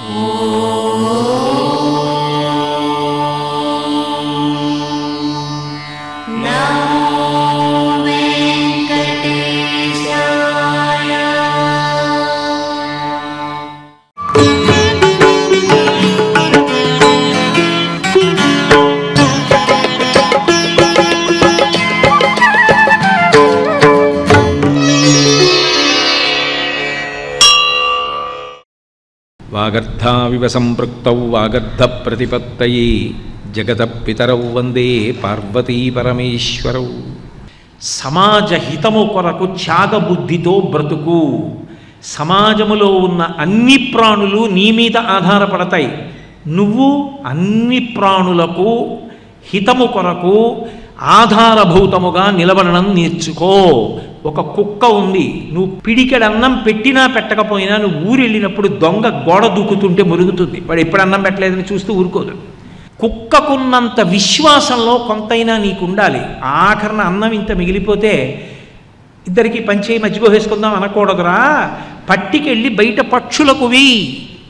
వాగర్థావివ సంపృక్తౌ వాగర్థ ప్రతిపత్తయే జగత పితరౌ వందే పార్వతీ పరమేశ్వరౌ సమాజ హితము కొరకు త్యాగబుద్ధితో బ్రతుకు సమాజములో ఉన్న అన్ని ప్రాణులు నీ మీద ఆధారపడతాయి నువ్వు అన్ని ప్రాణులకు హితము కొరకు ఆధారభూతముగా నిలబడడం నేర్చుకో ఒక కుక్క ఉంది నువ్వు పిడికెడు అన్నం పెట్టినా పెట్టకపోయినా నువ్వు ఊరు వెళ్ళినప్పుడు దొంగ గోడ దూకుతుంటే మురుగుతుంది వాడు ఎప్పుడు అన్నం పెట్టలేదని చూస్తూ ఊరుకోదు కుక్కకున్నంత విశ్వాసంలో కొంతైనా నీకు ఉండాలి ఆఖరణ అన్నం ఇంత మిగిలిపోతే ఇద్దరికి పంచే మజ్జిగో వేసుకుందాం అనకూడదురా పట్టికెళ్ళి బయట పక్షులకు వెయ్యి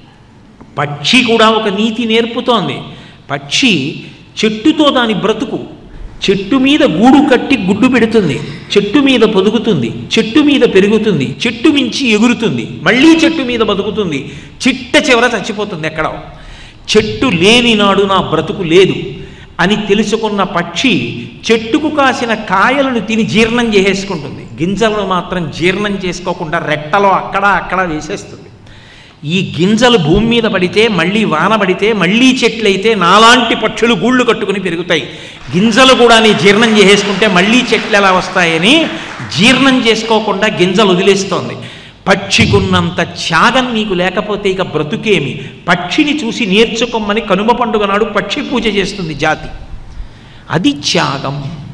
పక్షి కూడా ఒక నీతి నేర్పుతోంది పక్షి చెట్టుతో దాని బ్రతుకు చెట్టు మీద గూడు కట్టి గుడ్డు పెడుతుంది చెట్టు మీద పొదుగుతుంది చెట్టు మీద పెరుగుతుంది చెట్టు మించి ఎగురుతుంది మళ్ళీ చెట్టు మీద బతుకుతుంది చిట్ట చివర చచ్చిపోతుంది ఎక్కడో చెట్టు లేని నాడు నా బ్రతుకు లేదు అని తెలుసుకున్న పక్షి చెట్టుకు కాసిన కాయలను తిని జీర్ణం చేసేసుకుంటుంది గింజలను మాత్రం జీర్ణం చేసుకోకుండా రెట్టలో అక్కడ అక్కడ వేసేస్తుంది ఈ గింజలు భూమి మీద పడితే మళ్ళీ వాన పడితే మళ్ళీ చెట్లయితే నాలాంటి పక్షులు గూళ్ళు కట్టుకుని పెరుగుతాయి గింజలు కూడా నీ జీర్ణం చేసేసుకుంటే మళ్ళీ చెట్లు ఎలా వస్తాయని జీర్ణం చేసుకోకుండా గింజలు వదిలేస్తోంది పక్షికున్నంత త్యాగం నీకు లేకపోతే ఇక బ్రతుకేమి పక్షిని చూసి నేర్చుకోమని కనుమ పండుగ నాడు పక్షి పూజ చేస్తుంది జాతి అది త్యాగం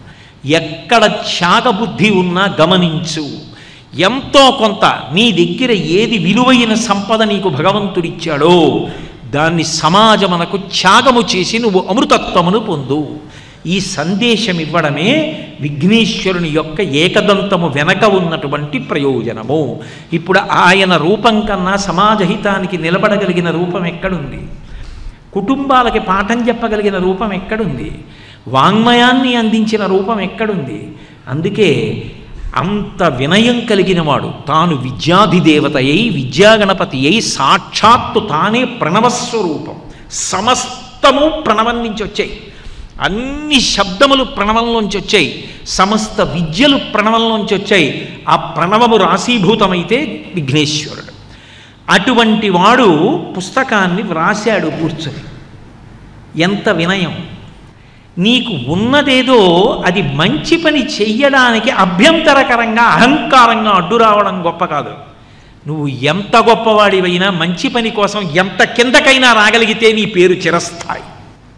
ఎక్కడ త్యాగబుద్ధి ఉన్నా గమనించు ఎంతో కొంత నీ దగ్గర ఏది విలువైన సంపద నీకు భగవంతుడిచ్చాడో దాన్ని సమాజమునకు త్యాగము చేసి నువ్వు అమృతత్వమును పొందు ఈ సందేశం ఇవ్వడమే విఘ్నేశ్వరుని యొక్క ఏకదంతము వెనక ఉన్నటువంటి ప్రయోజనము ఇప్పుడు ఆయన రూపం కన్నా సమాజహితానికి నిలబడగలిగిన రూపం ఎక్కడుంది కుటుంబాలకి పాఠం చెప్పగలిగిన రూపం ఎక్కడుంది వాంగ్మయాన్ని అందించిన రూపం ఎక్కడుంది అందుకే అంత వినయం కలిగినవాడు తాను విద్యాధిదేవత అయి విద్యాగణపతి అయి సాక్షాత్తు తానే ప్రణవస్వరూపం సమస్తము ప్రణవం నుంచి వచ్చాయి అన్ని శబ్దములు ప్రణవంలోంచి వచ్చాయి సమస్త విద్యలు ప్రణవంలోంచి వచ్చాయి ఆ ప్రణవము రాశీభూతమైతే విఘ్నేశ్వరుడు అటువంటి వాడు పుస్తకాన్ని వ్రాశాడు కూర్చొని ఎంత వినయం నీకు ఉన్నదేదో అది మంచి పని చెయ్యడానికి అభ్యంతరకరంగా అహంకారంగా అడ్డు రావడం గొప్ప కాదు నువ్వు ఎంత గొప్పవాడివైనా మంచి పని కోసం ఎంత కిందకైనా రాగలిగితే నీ పేరు చిరస్థాయి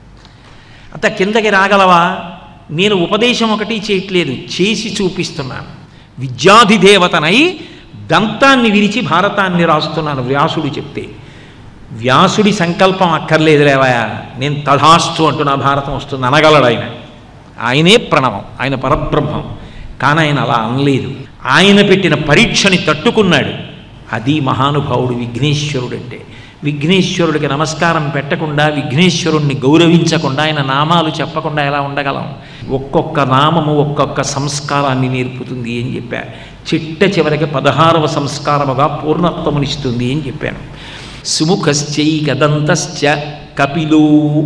అంత కిందకి రాగలవా నేను ఉపదేశం ఒకటి చేయట్లేదు చేసి చూపిస్తున్నాను విద్యాధిదేవతనై దంతాన్ని విరిచి భారతాన్ని రాస్తున్నాను వ్యాసుడు చెప్తే వ్యాసుడి సంకల్పం అక్కర్లేదు లేవయా నేను తథాస్తు అంటూ నా భారతం వస్తుంది అనగలడు ఆయన ఆయనే ప్రణవం ఆయన పరబ్రహ్మం కానీ ఆయన అలా అనలేదు ఆయన పెట్టిన పరీక్షని తట్టుకున్నాడు అది మహానుభావుడు విఘ్నేశ్వరుడు అంటే విఘ్నేశ్వరుడికి నమస్కారం పెట్టకుండా విఘ్నేశ్వరుణ్ణి గౌరవించకుండా ఆయన నామాలు చెప్పకుండా ఎలా ఉండగలం ఒక్కొక్క నామము ఒక్కొక్క సంస్కారాన్ని నేర్పుతుంది అని చెప్పా చిట్ట చివరికి పదహారవ సంస్కారముగా పూర్ణత్వమునిస్తుంది అని చెప్పాను సుముఖశ్చైకదంతశ్చ కపిలో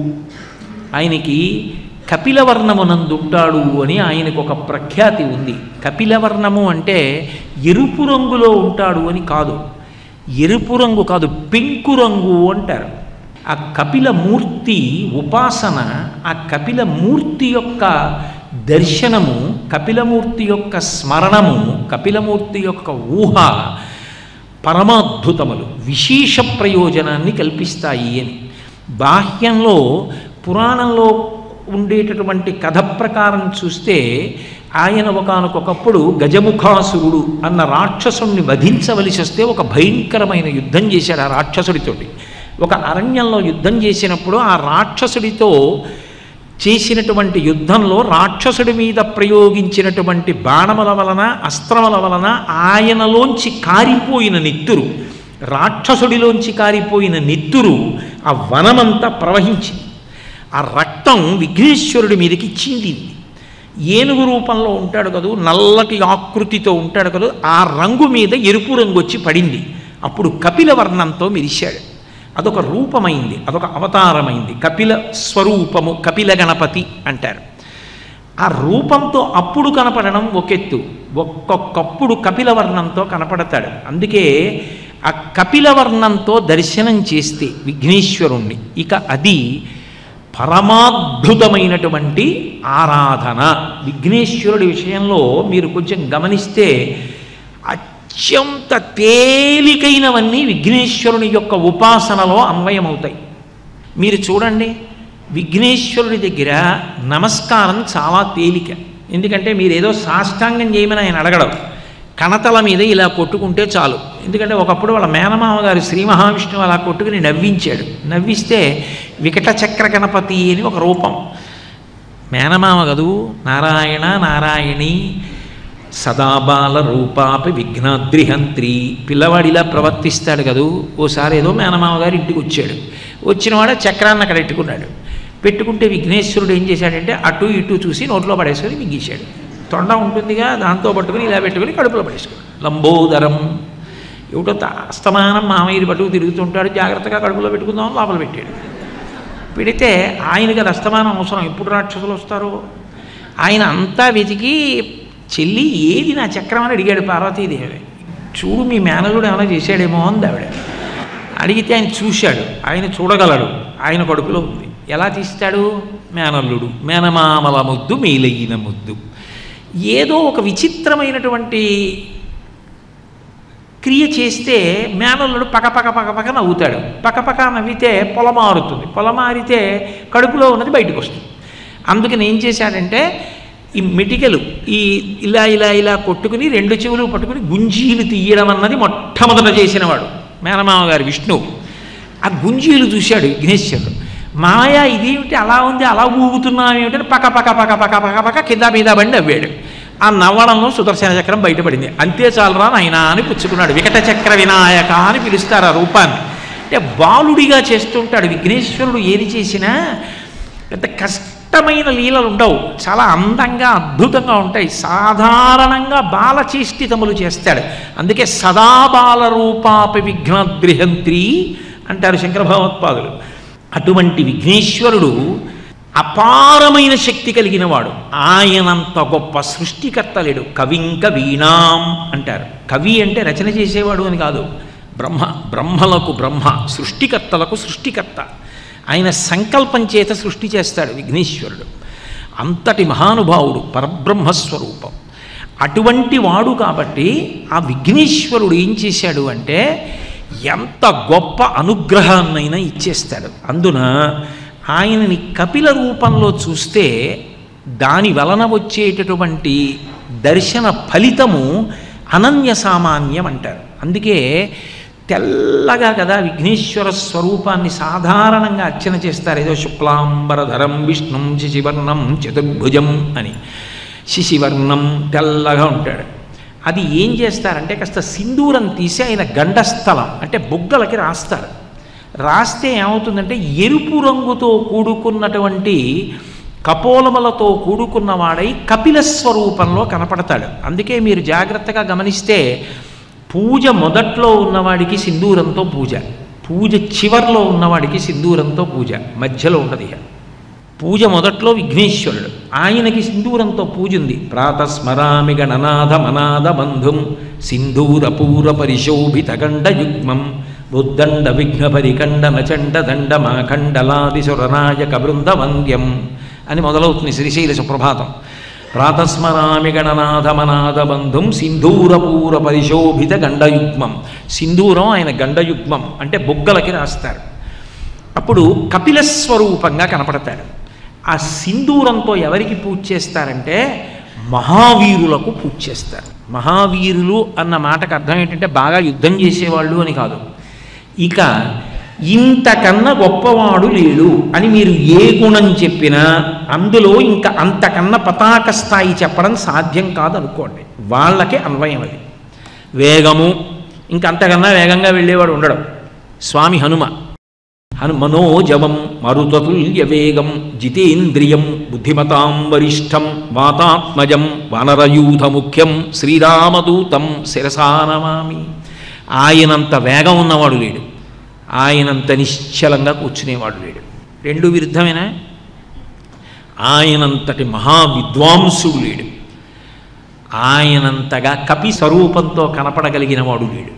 ఆయనకి కపిలవర్ణమునందుంటాడు అని ఆయనకు ఒక ప్రఖ్యాతి ఉంది కపిలవర్ణము అంటే ఎరుపు రంగులో ఉంటాడు అని కాదు ఎరుపు రంగు కాదు పెంకు రంగు అంటారు ఆ కపిల మూర్తి ఉపాసన ఆ కపిల మూర్తి యొక్క దర్శనము కపిలమూర్తి యొక్క స్మరణము కపిలమూర్తి యొక్క ఊహ పరమాద్భుతములు విశేష ప్రయోజనాన్ని కల్పిస్తాయి అని బాహ్యంలో పురాణంలో ఉండేటటువంటి కథ ప్రకారం చూస్తే ఆయన ఒకనకొకప్పుడు గజముఖాసురుడు అన్న రాక్షసుణ్ణి వధించవలసి వస్తే ఒక భయంకరమైన యుద్ధం చేశాడు ఆ రాక్షసుడితోటి ఒక అరణ్యంలో యుద్ధం చేసినప్పుడు ఆ రాక్షసుడితో చేసినటువంటి యుద్ధంలో రాక్షసుడి మీద ప్రయోగించినటువంటి బాణముల వలన అస్త్రముల వలన ఆయనలోంచి కారిపోయిన నెత్తురు రాక్షసుడిలోంచి కారిపోయిన నెత్తురు ఆ వనమంతా ప్రవహించింది ఆ రక్తం విఘ్నేశ్వరుడి మీదకి చిందింది ఏనుగు రూపంలో ఉంటాడు కదూ నల్లటి ఆకృతితో ఉంటాడు కదూ ఆ రంగు మీద ఎరుపు రంగు వచ్చి పడింది అప్పుడు కపిల వర్ణంతో మెరిశాడు అదొక రూపమైంది అదొక అవతారమైంది కపిల స్వరూపము కపిల గణపతి అంటారు ఆ రూపంతో అప్పుడు కనపడడం ఒకెత్తు ఒక్కొక్కప్పుడు కపిల వర్ణంతో కనపడతాడు అందుకే ఆ కపిల వర్ణంతో దర్శనం చేస్తే విఘ్నేశ్వరుణ్ణి ఇక అది పరమాద్భుతమైనటువంటి ఆరాధన విఘ్నేశ్వరుడి విషయంలో మీరు కొంచెం గమనిస్తే అత్యంత తేలికైనవన్నీ విఘ్నేశ్వరుని యొక్క ఉపాసనలో అన్వయమవుతాయి మీరు చూడండి విఘ్నేశ్వరుడి దగ్గర నమస్కారం చాలా తేలిక ఎందుకంటే మీరు ఏదో సాష్టాంగం చేయమని ఆయన అడగడం కణతల మీద ఇలా కొట్టుకుంటే చాలు ఎందుకంటే ఒకప్పుడు వాళ్ళ మేనమామ గారు శ్రీ మహావిష్ణువు అలా కొట్టుకుని నవ్వించాడు నవ్విస్తే వికట చక్ర గణపతి అని ఒక రూపం మేనమామ కదూ నారాయణ నారాయణి సదాబాల రూపాపి విఘ్నాద్రిహంత్రి పిల్లవాడిలా ప్రవర్తిస్తాడు కదూ ఓసారి ఏదో మేనమామ గారు ఇంటికి వచ్చాడు వచ్చినవాడు చక్రాన్ని అక్కడ పెట్టుకున్నాడు పెట్టుకుంటే విఘ్నేశ్వరుడు ఏం చేశాడంటే అటు ఇటు చూసి నోట్లో పడేసుకొని మింగేశాడు తొండ ఉంటుందిగా దాంతో పట్టుకుని ఇలా పెట్టుకుని కడుపులో పడేసుకున్నాడు లంబోదరం ఏమిటో తా- అస్తమానం మామయ్యని పట్టుకు తిరుగుతుంటాడు జాగ్రత్తగా కడుపులో పెట్టుకుందాం లోపల పెట్టాడు పెడితే ఆయనకి అది అస్తమానం అవసరం ఎప్పుడు రాక్షసులు వస్తారో ఆయన అంతా వెతికి చెల్లి ఏది నా చక్రం అని అడిగాడు పార్వతీదేవి చూడు మీ మేనలుడు ఏమైనా చేశాడేమో అంది ఆవిడ అడిగితే ఆయన చూశాడు ఆయన చూడగలడు ఆయన కడుపులో ఉంది ఎలా తీస్తాడు మేనల్లుడు మేనమామల ముద్దు మేలయ్యిన ముద్దు ఏదో ఒక విచిత్రమైనటువంటి క్రియ చేస్తే మేనల్లుడు పక పక పక పక నవ్వుతాడు పక పక నవ్వితే పొలమారుతుంది పొలమారితే కడుపులో ఉన్నది బయటకు వస్తుంది అందుకని ఏం చేశాడంటే ఈ మెటికలు ఈ ఇలా ఇలా ఇలా కొట్టుకుని రెండు చెవులు పట్టుకుని గుంజీలు తీయడం అన్నది మొట్టమొదట చేసినవాడు మేనమామ గారు విష్ణువు ఆ గుంజీలు చూశాడు విఘ్నేశ్వరుడు మాయ ఇదేమిటి అలా ఉంది అలా ఊగుతున్నాం ఏమిటని పక పక పక పక పక పక కింద మీద బండి నవ్వాడు ఆ నవ్వడంలో సుదర్శన చక్రం బయటపడింది అంతే చాలరా నాయనా అని పుచ్చుకున్నాడు వికట చక్ర వినాయక అని పిలుస్తారు ఆ రూపాన్ని అంటే బాలుడిగా చేస్తుంటాడు విఘ్నేశ్వరుడు ఏది చేసినా పెద్ద కష్టమైన లీలలు ఉండవు చాలా అందంగా అద్భుతంగా ఉంటాయి సాధారణంగా బాలచేష్టితములు చేస్తాడు అందుకే సదా బాల రూపాపి విఘ్నద్రిహంత్రి అంటారు శంకర భగవత్పాదులు అటువంటి విఘ్నేశ్వరుడు అపారమైన శక్తి కలిగిన వాడు ఆయనంత గొప్ప సృష్టికర్త లేడు కవింక వీణాం అంటారు కవి అంటే రచన చేసేవాడు అని కాదు బ్రహ్మ బ్రహ్మలకు బ్రహ్మ సృష్టికర్తలకు సృష్టికర్త ఆయన సంకల్పం చేత సృష్టి చేస్తాడు విఘ్నేశ్వరుడు అంతటి మహానుభావుడు పరబ్రహ్మస్వరూపం అటువంటి వాడు కాబట్టి ఆ విఘ్నేశ్వరుడు ఏం చేశాడు అంటే ఎంత గొప్ప అనుగ్రహాన్నైనా ఇచ్చేస్తాడు అందున ఆయనని కపిల రూపంలో చూస్తే దాని వలన వచ్చేటటువంటి దర్శన ఫలితము అనన్య సామాన్యం అంటారు అందుకే తెల్లగా కదా విఘ్నేశ్వర స్వరూపాన్ని సాధారణంగా అర్చన చేస్తారు ఏదో శుక్లాంబరధరం విష్ణుం శశివర్ణం చతుర్భుజం అని శిశివర్ణం తెల్లగా ఉంటాడు అది ఏం చేస్తారంటే కాస్త సింధూరం తీసి ఆయన గండస్థలం అంటే బుగ్గలకి రాస్తారు రాస్తే ఏమవుతుందంటే ఎరుపు రంగుతో కూడుకున్నటువంటి కపోలములతో కూడుకున్నవాడై కపిల స్వరూపంలో కనపడతాడు అందుకే మీరు జాగ్రత్తగా గమనిస్తే పూజ మొదట్లో ఉన్నవాడికి సింధూరంతో పూజ పూజ చివర్లో ఉన్నవాడికి సింధూరంతో పూజ మధ్యలో ఉండదు ఇక పూజ మొదట్లో విఘ్నేశ్వరుడు ఆయనకి సింధూరంతో పూజ ఉంది ప్రాతస్మరామి గణనాథ మనాథ బంధుం సింధూరపూర పరిశోభిత గండ యుగ్మం బుద్దండ విఘ్న పరికండ నచండ దండ మాఖండలాదిసురనాయక బృంద వంద్యం అని మొదలవుతుంది శ్రీశైల సుప్రభాతం ప్రాతస్మరామి గణనాథ మనాథ బంధుం సింధూరపూర పరిశోభిత గండయుగ్మం సింధూరం ఆయన గండయుగ్మం అంటే బొగ్గలకి రాస్తారు అప్పుడు కపిల స్వరూపంగా కనపడతాడు ఆ సింధూరంతో ఎవరికి పూజ చేస్తారంటే మహావీరులకు పూజ చేస్తారు మహావీరులు అన్న మాటకు అర్థం ఏంటంటే బాగా యుద్ధం చేసేవాళ్ళు అని కాదు ఇక ఇంతకన్నా గొప్పవాడు లేడు అని మీరు ఏ గుణం చెప్పినా అందులో ఇంకా అంతకన్నా పతాక స్థాయి చెప్పడం సాధ్యం కాదు అనుకోండి వాళ్ళకే అన్వయం అది వేగము ఇంకంతకన్నా వేగంగా వెళ్ళేవాడు ఉండడు స్వామి హనుమ హను మనోజవం మరుతతుల్య వేగం జితేంద్రియం బుద్ధిమతాం వరిష్టం వాతాత్మజం వానరయూథ ముఖ్యం శ్రీరామదూతం శిరసానమామి ఆయనంత వేగం ఉన్నవాడు లేడు ఆయనంత నిశ్చలంగా కూర్చునేవాడు లేడు రెండు విరుద్ధమేనా ఆయనంతటి మహావిద్వాంసుడు లేడు ఆయనంతగా కపి స్వరూపంతో కనపడగలిగిన వాడు లేడు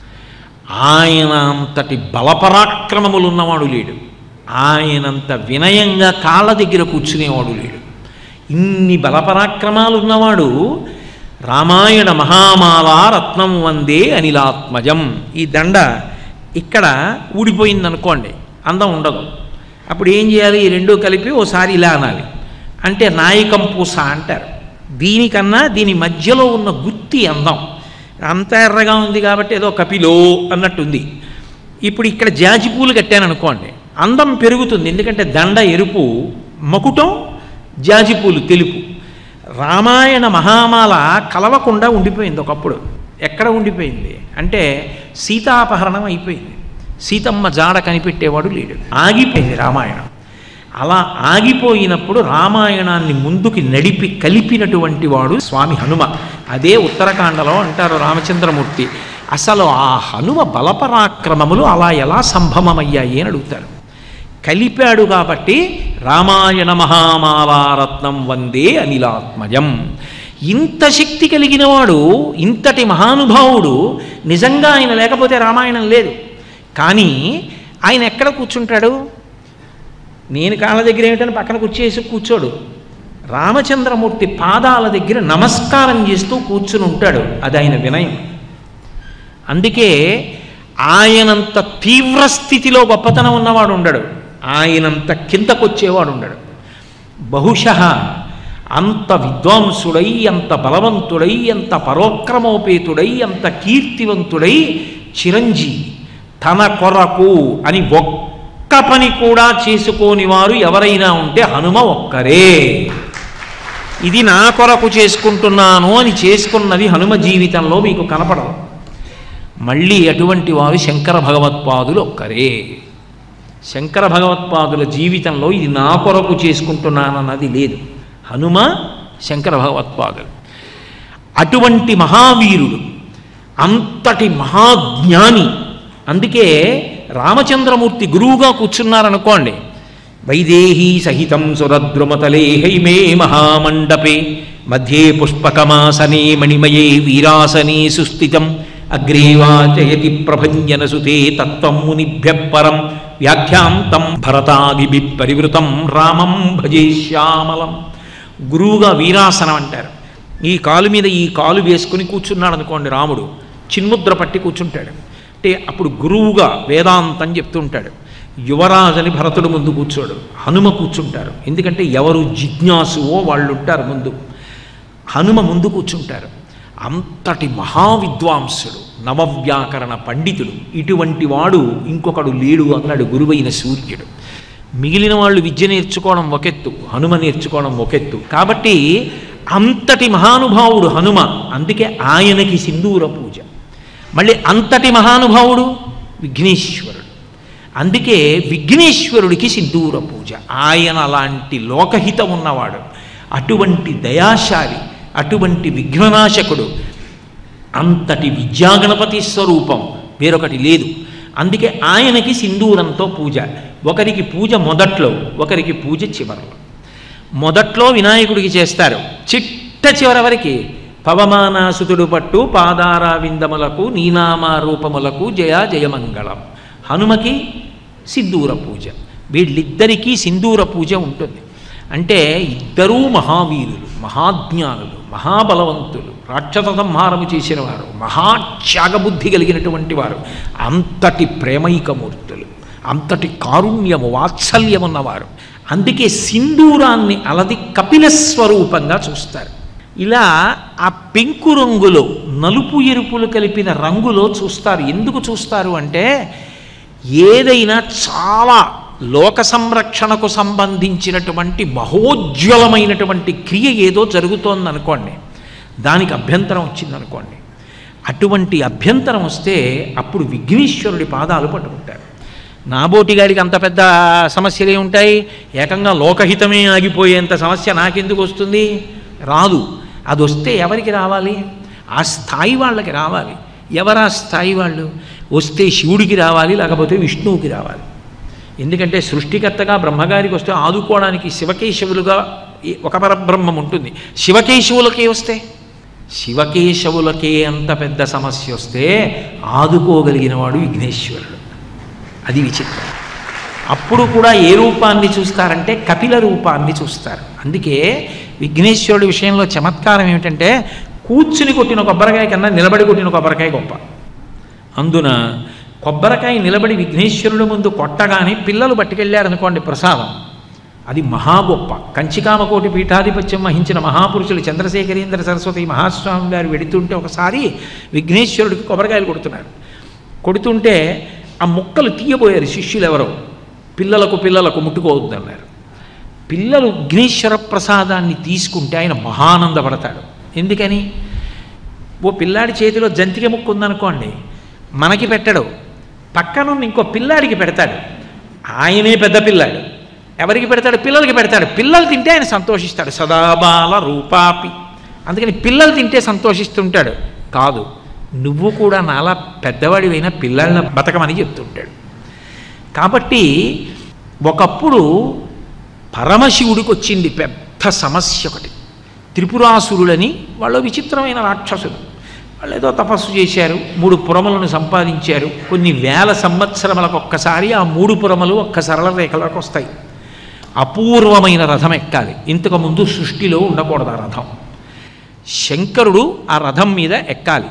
ఆయన అంతటి బలపరాక్రమములున్నవాడు లేడు ఆయనంత వినయంగా కాళ్ళ దగ్గర కూర్చునేవాడు లేడు ఇన్ని బలపరాక్రమాలు ఉన్నవాడు రామాయణ మహామాల రత్నం వందే అనిలాత్మజం ఈ దండ ఇక్కడ ఊడిపోయింది అనుకోండి అందం ఉండదు అప్పుడు ఏం చేయాలి ఈ రెండు కలిపి ఓసారి ఇలా అనాలి అంటే నాయకం పూస అంటారు దీనికన్నా దీని మధ్యలో ఉన్న గుత్తి అందం అంత ఎర్రగా ఉంది కాబట్టి ఏదో కపిలో అన్నట్టుంది ఇప్పుడు ఇక్కడ జాజి పూలు కట్టాను అనుకోండి అందం పెరుగుతుంది ఎందుకంటే దండ ఎరుపు మకుటం జాజి పూలు తెలుపు రామాయణ మహామాల కలవకుండా ఉండిపోయింది ఒకప్పుడు ఎక్కడ ఉండిపోయింది అంటే సీతాపహరణం అయిపోయింది సీతమ్మ జాడ కనిపెట్టేవాడు లేడు ఆగిపోయింది రామాయణం అలా ఆగిపోయినప్పుడు రామాయణాన్ని ముందుకి నడిపి కలిపినటువంటి వాడు స్వామి హనుమ అదే ఉత్తరాఖండలో అంటారు రామచంద్రమూర్తి అసలు ఆ హనుమ బలపరాక్రమములు అలా ఎలా సంభవమయ్యాయి అని అడుగుతారు కలిపాడు కాబట్టి రామాయణ మహామాలారత్నం వందే అనిలాత్మజం ఇంత శక్తి కలిగిన వాడు ఇంతటి మహానుభావుడు నిజంగా ఆయన లేకపోతే రామాయణం లేదు కానీ ఆయన ఎక్కడ కూర్చుంటాడు నేను కాళ్ళ దగ్గర ఏమిటని పక్కన కూర్చేసి కూర్చోడు రామచంద్రమూర్తి పాదాల దగ్గర నమస్కారం చేస్తూ కూర్చుని ఉంటాడు అది ఆయన వినయం అందుకే ఆయనంత తీవ్ర స్థితిలో గొప్పతనం ఉన్నవాడు ఉండడు ఆయనంత కిందకొచ్చేవాడు ఉండడు బహుశ అంత విద్వాంసుడై అంత బలవంతుడై అంత పరోక్రమోపేతుడై అంత కీర్తివంతుడై చిరంజీవి తన కొరకు అని ఒక్క పని కూడా చేసుకోని వారు ఎవరైనా ఉంటే హనుమ ఒక్కరే ఇది నా కొరకు చేసుకుంటున్నాను అని చేసుకున్నది హనుమ జీవితంలో మీకు కనపడదు మళ్ళీ అటువంటి వారు శంకర భగవత్పాదులు ఒక్కరే శంకర భగవత్పాదుల జీవితంలో ఇది నా కొరకు చేసుకుంటున్నానన్నది లేదు హనుమ శంకర భగవత్పాదులు అటువంటి మహావీరుడు అంతటి మహాజ్ఞాని అందుకే రామచంద్రమూర్తి గురువుగా కూర్చున్నారనుకోండి వైదేహీ సహితం సురద్రుమతలే హైమే మహామండపే మధ్యే పుష్పకమాసనే మణిమయే వీరాసనే సుస్థితం అగ్రేవాచయతి ప్రభంజనసుతే తత్వం మునిభ్య పరం వ్యాఖ్యాంతం భరతాదిభి పరివృతం రామం భజే శ్యామలం గురువుగా వీరాసనం అంటారు ఈ కాలు మీద ఈ కాలు వేసుకుని కూర్చున్నాడు అనుకోండి రాముడు చిన్ముద్ర పట్టి కూర్చుంటాడు అంటే అప్పుడు గురువుగా వేదాంతం చెప్తుంటాడు యువరాజని భరతుడు ముందు కూర్చోడు హనుమ కూర్చుంటారు ఎందుకంటే ఎవరు జిజ్ఞాసువో వాళ్ళు ఉంటారు ముందు హనుమ ముందు కూర్చుంటారు అంతటి మహావిద్వాంసుడు నవవ్యాకరణ పండితుడు ఇటువంటి వాడు ఇంకొకడు లేడు అన్నాడు గురువైన సూర్యుడు మిగిలిన వాళ్ళు విద్య నేర్చుకోవడం ఒకెత్తు హనుమ నేర్చుకోవడం ఒకెత్తు కాబట్టి అంతటి మహానుభావుడు హనుమ అందుకే ఆయనకి సింధూర పూజ మళ్ళీ అంతటి మహానుభావుడు విఘ్నేశ్వరుడు అందుకే విఘ్నేశ్వరుడికి సింధూర పూజ ఆయన అలాంటి లోకహితం ఉన్నవాడు అటువంటి దయాశాలి అటువంటి విఘ్ననాశకుడు అంతటి విద్యాగణపతి స్వరూపం వేరొకటి లేదు అందుకే ఆయనకి సింధూరంతో పూజ ఒకరికి పూజ మొదట్లో ఒకరికి పూజ చివరిలో మొదట్లో వినాయకుడికి చేస్తారు చిట్ట చివర వరకు పవమానాసుతుడు పట్టు పాదారా విందములకు నీనామా రూపములకు జయ జయమంగళం హనుమకి సింధూర పూజ వీళ్ళిద్దరికీ సింధూర పూజ ఉంటుంది అంటే ఇద్దరూ మహావీరులు మహాజ్ఞానులు మహాబలవంతులు రాక్షస సంహారము చేసిన వారు మహాత్యాగబుద్ధి కలిగినటువంటి వారు అంతటి ప్రేమైకమూర్తులు అంతటి కారుణ్యము వాత్సల్యమున్నవారు అందుకే సింధూరాన్ని అలది కపిల స్వరూపంగా చూస్తారు ఇలా ఆ పెంకు రంగులో నలుపు ఎరుపులు కలిపిన రంగులో చూస్తారు ఎందుకు చూస్తారు అంటే ఏదైనా చాలా లోక సంరక్షణకు సంబంధించినటువంటి మహోజ్వలమైనటువంటి క్రియ ఏదో జరుగుతోందనుకోండి దానికి అభ్యంతరం వచ్చిందనుకోండి అటువంటి అభ్యంతరం వస్తే అప్పుడు విఘ్నేశ్వరుడి పాదాలు పట్టుకుంటారు నాబోటి గారికి అంత పెద్ద సమస్యలు ఉంటాయి ఏకంగా లోకహితమే ఆగిపోయేంత సమస్య నాకెందుకు వస్తుంది రాదు అది వస్తే ఎవరికి రావాలి ఆ స్థాయి వాళ్ళకి రావాలి ఎవరా స్థాయి వాళ్ళు వస్తే శివుడికి రావాలి లేకపోతే విష్ణువుకి రావాలి ఎందుకంటే సృష్టికర్తగా బ్రహ్మగారికి వస్తే ఆదుకోవడానికి శివకేశవులుగా ఈ ఒక పరబ్రహ్మం ఉంటుంది శివకేశవులకే వస్తే శివకేశవులకే అంత పెద్ద సమస్య వస్తే ఆదుకోగలిగిన వాడు విఘ్నేశ్వరుడు అది విచిత్రం అప్పుడు కూడా ఏ రూపాన్ని చూస్తారంటే కపిల రూపాన్ని చూస్తారు అందుకే విఘ్నేశ్వరుడి విషయంలో చమత్కారం ఏమిటంటే కూర్చుని కొట్టిన కొబ్బరికాయ కన్నా నిలబడి కొట్టిన కొబ్బరికాయ గొప్ప అందున కొబ్బరికాయ నిలబడి విఘ్నేశ్వరుడి ముందు కొట్టగానే పిల్లలు పట్టుకెళ్ళారనుకోండి ప్రసాదం అది మహా గొప్ప కంచికామకోటి పీఠాధిపత్యం వహించిన మహాపురుషులు చంద్రశేఖరేంద్ర సరస్వతి మహాస్వామి గారు వెడుతుంటే ఒకసారి విఘ్నేశ్వరుడికి కొబ్బరికాయలు కొడుతున్నారు కొడుతుంటే ఆ ముక్కలు తీయబోయారు శిష్యులు ఎవరో పిల్లలకు పిల్లలకు ముట్టుకోవద్దన్నారు పిల్లలు విఘ్నేశ్వర ప్రసాదాన్ని తీసుకుంటే ఆయన మహానందపడతాడు ఎందుకని ఓ పిల్లాడి చేతిలో జంతిక ముక్కు ఉందనుకోండి మనకి పెట్టడు పక్కనున్న ఇంకో పిల్లాడికి పెడతాడు ఆయనే పెద్ద పిల్లాడు ఎవరికి పెడతాడు పిల్లలకి పెడతాడు పిల్లలు తింటే ఆయన సంతోషిస్తాడు సదాబాల రూపాపి అందుకని పిల్లలు తింటే సంతోషిస్తుంటాడు కాదు నువ్వు కూడా నాలా పెద్దవాడివైన పిల్లల్ని బతకమని చెప్తుంటాడు కాబట్టి ఒకప్పుడు పరమశివుడికి వచ్చింది పెద్ద సమస్య ఒకటి త్రిపురాసురులని వాళ్ళు విచిత్రమైన రాక్షసులు వాళ్ళు ఏదో తపస్సు చేశారు మూడు పురములను సంపాదించారు కొన్ని వేల సంవత్సరములకు ఒక్కసారి ఆ మూడు పురములు ఒక్క సరళ రేఖలోకి వస్తాయి అపూర్వమైన రథం ఎక్కాలి ఇంతకుముందు సృష్టిలో ఉండకూడదు ఆ రథం శంకరుడు ఆ రథం మీద ఎక్కాలి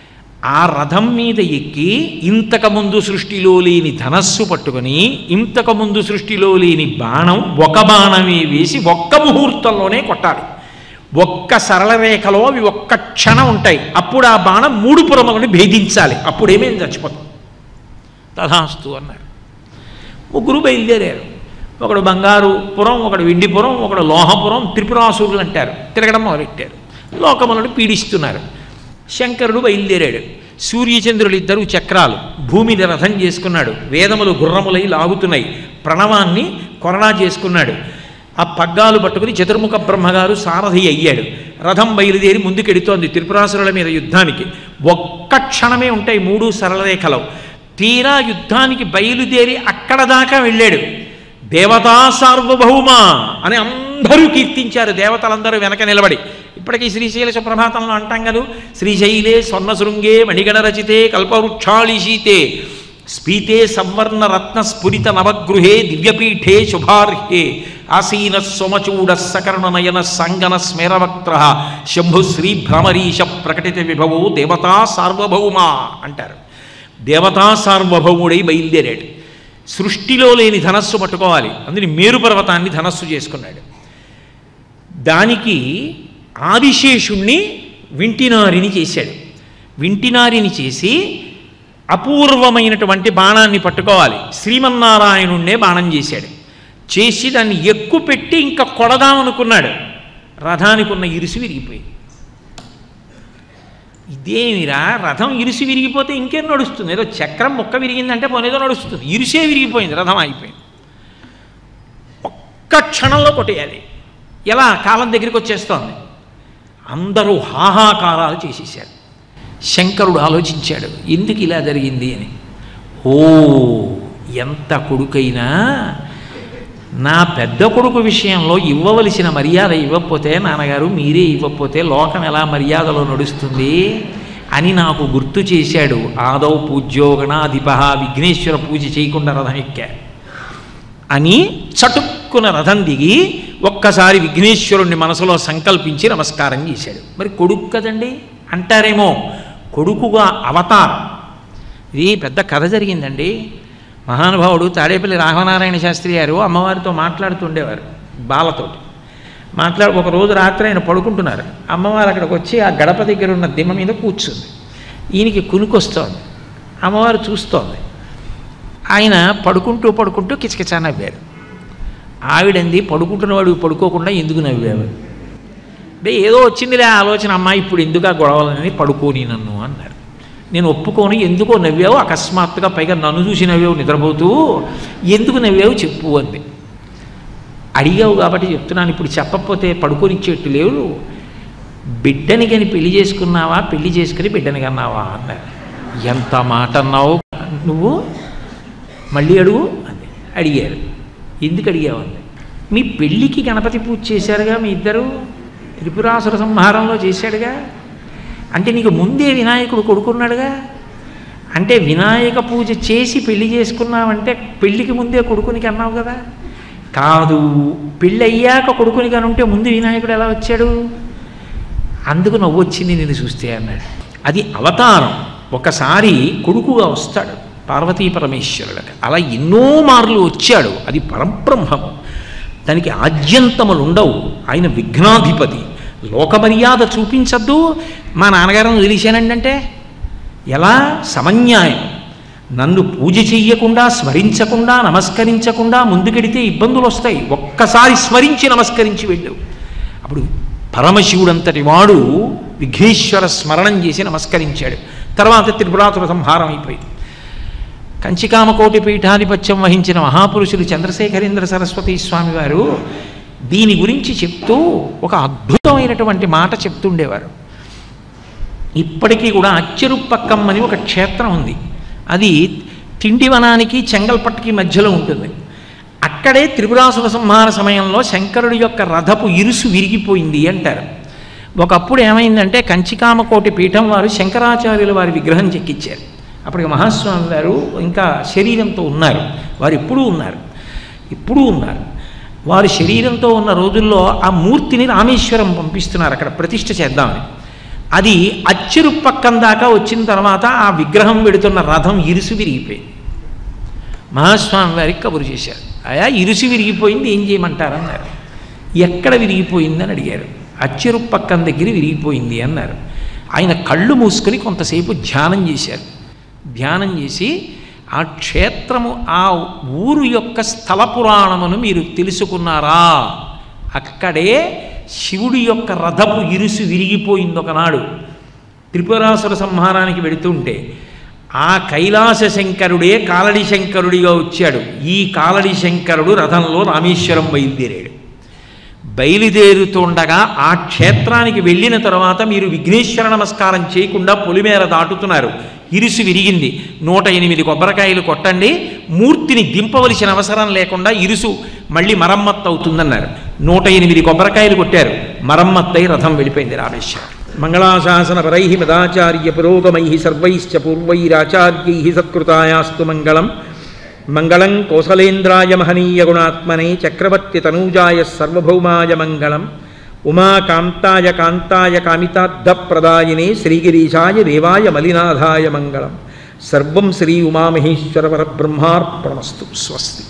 ఆ రథం మీద ఎక్కి ఇంతకుముందు సృష్టిలో లేని ధనస్సు పట్టుకొని ఇంతకుముందు సృష్టిలో లేని బాణం ఒక బాణమే వేసి ఒక్క ముహూర్తంలోనే కొట్టాలి ఒక్క సరళ రేఖలో అవి ఒక్క క్షణం ఉంటాయి అప్పుడు ఆ బాణం మూడు పురములను భేదించాలి అప్పుడేమేం చచ్చిపోతాం తథాస్తు అన్నారు ముగ్గురు బయలుదేరారు ఒకడు బంగారు పురం ఒకడు వెండిపురం ఒకడు లోహపురం త్రిపురాసురులు అంటారు తిరగడం మొదలెట్టారు లోకములను పీడిస్తున్నారు శంకరుడు బయలుదేరాడు సూర్యచంద్రులు ఇద్దరు చక్రాలు భూమిని రథం చేసుకున్నాడు వేదములు గుర్రములై లాగుతున్నాయి ప్రణవాన్ని కొరడా చేసుకున్నాడు ఆ పగ్గాలు పట్టుకుని చతుర్ముఖ బ్రహ్మగారు సారథి అయ్యాడు రథం బయలుదేరి ముందుకెడుతోంది త్రిపురాసురుల మీద యుద్ధానికి ఒక్క క్షణమే ఉంటాయి మూడు సరళరేఖలు తీరా యుద్ధానికి బయలుదేరి అక్కడ దాకా వెళ్ళాడు దేవతా సార్వభౌమ అని అందరూ కీర్తించారు దేవతలందరూ వెనక నిలబడి ఇప్పటికీ శ్రీశైల సుప్రభాతంలో అంటాం కదా శ్రీశైలే స్వర్ణశృంగే మణిగణ రచితే కల్పవృక్షాళిశీతే స్ఫీతే సంవర్ణ రత్న స్ఫురిత నవగృహే దివ్యపీఠే శుభార్హే ఆసీన సోమచూడ సకర్ణ నయన సంగన స్మేరవక్త్ర శంభు శ్రీ భ్రమరీశ ప్రకటిత విభవో దేవతా సార్వభౌమ అంటారు దేవతా సార్వభౌముడై బయలుదేరాడు సృష్టిలో లేని ధనస్సు పట్టుకోవాలి అందుని మేరు పర్వతాన్ని ధనస్సు చేసుకున్నాడు దానికి ఆదిశేషుణ్ణి వింటినారిని చేశాడు వింటినారిని చేసి అపూర్వమైనటువంటి బాణాన్ని పట్టుకోవాలి శ్రీమన్నారాయణుణ్ణే బాణం చేశాడు చేసి దాన్ని ఎక్కువ పెట్టి ఇంకా కొడదామనుకున్నాడు రథానికి ఉన్న ఇరుసు విరిగిపోయింది ఇదేమిరా రథం ఇరుసు విరిగిపోతే ఇంకేం నడుస్తుంది ఏదో చక్రం మొక్క విరిగిందంటే పోనేదో నడుస్తుంది ఇరుసే విరిగిపోయింది రథం అయిపోయింది ఒక్క క్షణంలో కొట్టేయాలి ఎలా కాలం దగ్గరికి వచ్చేస్తోంది అందరూ హాహాకారాలు చేసేసారు శంకరుడు ఆలోచించాడు ఎందుకు ఇలా జరిగింది అని ఓ ఎంత కొడుకైనా నా పెద్ద కొడుకు విషయంలో ఇవ్వవలసిన మర్యాద ఇవ్వకపోతే నాన్నగారు మీరే ఇవ్వకపోతే లోకం ఎలా మర్యాదలో నడుస్తుంది అని నాకు గుర్తు చేశాడు ఆదౌ పూజ్యోగణాధిప విఘ్నేశ్వర పూజ చేయకుండా రథం ఎక్కా అని చటుక్కున రథం దిగి ఒక్కసారి విఘ్నేశ్వరుణ్ణి మనసులో సంకల్పించి నమస్కారం చేశాడు మరి కొడుకు కదండి అంటారేమో కొడుకుగా అవతారం ఇది పెద్ద కథ జరిగిందండి మహానుభావుడు తాడేపల్లి రాఘవనారాయణ శాస్త్రి గారు అమ్మవారితో మాట్లాడుతుండేవారు బాలతోటి మాట్లాడు ఒక రోజు రాత్రి ఆయన పడుకుంటున్నారు అమ్మవారు అక్కడికి వచ్చి ఆ గడప దగ్గర ఉన్న దిమ్మ మీద కూర్చుంది ఈయనకి కునుకొస్తోంది అమ్మవారు చూస్తోంది ఆయన పడుకుంటూ పడుకుంటూ కిచకిచా నవ్వారు ఆవిడంది పడుకుంటున్నవాడు పడుకోకుండా ఎందుకు నవ్వావు అంటే ఏదో వచ్చిందిలే ఆలోచన అమ్మాయి ఇప్పుడు ఎందుకు ఆ గొడవలని పడుకోని నన్ను అన్నారు నేను ఒప్పుకోను ఎందుకో నవ్వావు అకస్మాత్తుగా పైగా నన్ను చూసి నవ్వావు నిద్రపోతూ ఎందుకు నవ్వావు చెప్పు అంది అడిగావు కాబట్టి చెప్తున్నాను ఇప్పుడు చెప్పకపోతే పడుకొనిచ్చేట్టు లేవు బిడ్డని కానీ పెళ్లి చేసుకున్నావా పెళ్లి చేసుకుని బిడ్డని కన్నావా అన్నారు ఎంత మాట అన్నావు నువ్వు మళ్ళీ అడుగు అంది అడిగారు ఎందుకు అడిగావు అంది మీ పెళ్ళికి గణపతి పూజ చేశారుగా మీ ఇద్దరు త్రిపురాసుర సంహారంలో చేశాడుగా అంటే నీకు ముందే వినాయకుడు కొడుకున్నాడుగా అంటే వినాయక పూజ చేసి పెళ్లి చేసుకున్నావంటే పెళ్ళికి ముందే కొడుకునికి అన్నావు కదా కాదు పెళ్ళి అయ్యాక కొడుకునికి అని ఉంటే ముందు వినాయకుడు ఎలా వచ్చాడు అందుకు నవ్వు వచ్చింది నేను చూస్తే అన్నాడు అది అవతారం ఒకసారి కొడుకుగా వస్తాడు పార్వతీ పరమేశ్వరుడికి అలా ఎన్నో మార్లు వచ్చాడు అది పరబ్రహ్మము దానికి ఆద్యంతములు ఉండవు ఆయన విఘ్నాధిపతి లోకమర్యాద చూపించద్దు మా నాన్నగారిని వదిలేశానండి అంటే ఎలా సమన్యాయం నన్ను పూజ చెయ్యకుండా స్మరించకుండా నమస్కరించకుండా ముందుకెడితే ఇబ్బందులు వస్తాయి ఒక్కసారి స్మరించి నమస్కరించి వెళ్ళు అప్పుడు పరమశివుడంతటి వాడు విఘ్నేశ్వర స్మరణం చేసి నమస్కరించాడు తర్వాత త్రిపురాతుర సంహారం అయిపోయింది కంచికామకోటి పీఠాధిపత్యం వహించిన మహాపురుషులు చంద్రశేఖరేంద్ర సరస్వతి స్వామి వారు దీని గురించి చెప్తూ ఒక అద్భుతమైనటువంటి మాట చెప్తుండేవారు ఇప్పటికీ కూడా అచ్చెరుపక్కం అని ఒక క్షేత్రం ఉంది అది తిండివనానికి చెంగల్పట్టుకి మధ్యలో ఉంటుంది అక్కడే త్రిపురాసుర సంహార సమయంలో శంకరుడి యొక్క రథపు ఇరుసు విరిగిపోయింది అంటారు ఒకప్పుడు ఏమైందంటే కంచికామకోటి పీఠం వారు శంకరాచార్యుల వారి విగ్రహం చెక్కిచ్చారు అప్పటికి మహాస్వామి వారు ఇంకా శరీరంతో ఉన్నారు వారు ఎప్పుడూ ఉన్నారు ఇప్పుడు ఉన్నారు వారు శరీరంతో ఉన్న రోజుల్లో ఆ మూర్తిని రామేశ్వరం పంపిస్తున్నారు అక్కడ ప్రతిష్ఠ చేద్దామని అది అచ్చెరు పక్కం దాకా వచ్చిన తర్వాత ఆ విగ్రహం పెడుతున్న రథం ఇరుసు విరిగిపోయింది మహాస్వామి వారికి కబురు చేశారు అయా ఇరుసు విరిగిపోయింది ఏం చేయమంటారన్నారు ఎక్కడ విరిగిపోయిందని అడిగారు అచ్చెరు పక్కం దగ్గర విరిగిపోయింది అన్నారు ఆయన కళ్ళు మూసుకొని కొంతసేపు ధ్యానం చేశారు ధ్యానం చేసి ఆ క్షేత్రము ఆ ఊరు యొక్క స్థల పురాణమును మీరు తెలుసుకున్నారా అక్కడే శివుడి యొక్క రథపు ఇరుసు విరిగిపోయింది ఒకనాడు త్రిపురాసుర సంహారానికి వెడుతుంటే ఆ కైలాస శంకరుడే కాలడి శంకరుడిగా వచ్చాడు ఈ కాలడి శంకరుడు రథంలో రామేశ్వరం బయలుదేరాడు బయలుదేరుతుండగా ఆ క్షేత్రానికి వెళ్ళిన తర్వాత మీరు విఘ్నేశ్వర నమస్కారం చేయకుండా పొలిమేర దాటుతున్నారు ఇరుసు విరిగింది నూట ఎనిమిది కొబ్బరికాయలు కొట్టండి మూర్తిని దింపవలసిన అవసరం లేకుండా ఇరుసు మళ్ళీ మరమ్మత్తు అవుతుందన్నారు నూట ఎనిమిది కొబ్బరికాయలు కొట్టారు మరమ్మత్తై రథం వెళ్ళిపోయింది రామేశ్వరం మంగళాశాసన పరై మదాచార్య పురోగమై సర్వైశ్చ పూర్వైరాచార్యై సత్కృతాయాస్తు మంగళం మంగళం కోసలేంద్రాయ మహనీయ గుణాత్మనే చక్రవర్తి తనూజాయ సర్వభౌమాయ మంగళం ఉమాకాంతాయ కాంతాయ కామితార్థప్రదాయినే శ్రీగిరీశాయ దేవాయ మలినాథాయ మంగళం సర్వం శ్రీ ఉమామహేశ్వర పరబ్రహ్మార్పణమస్తు స్వస్తి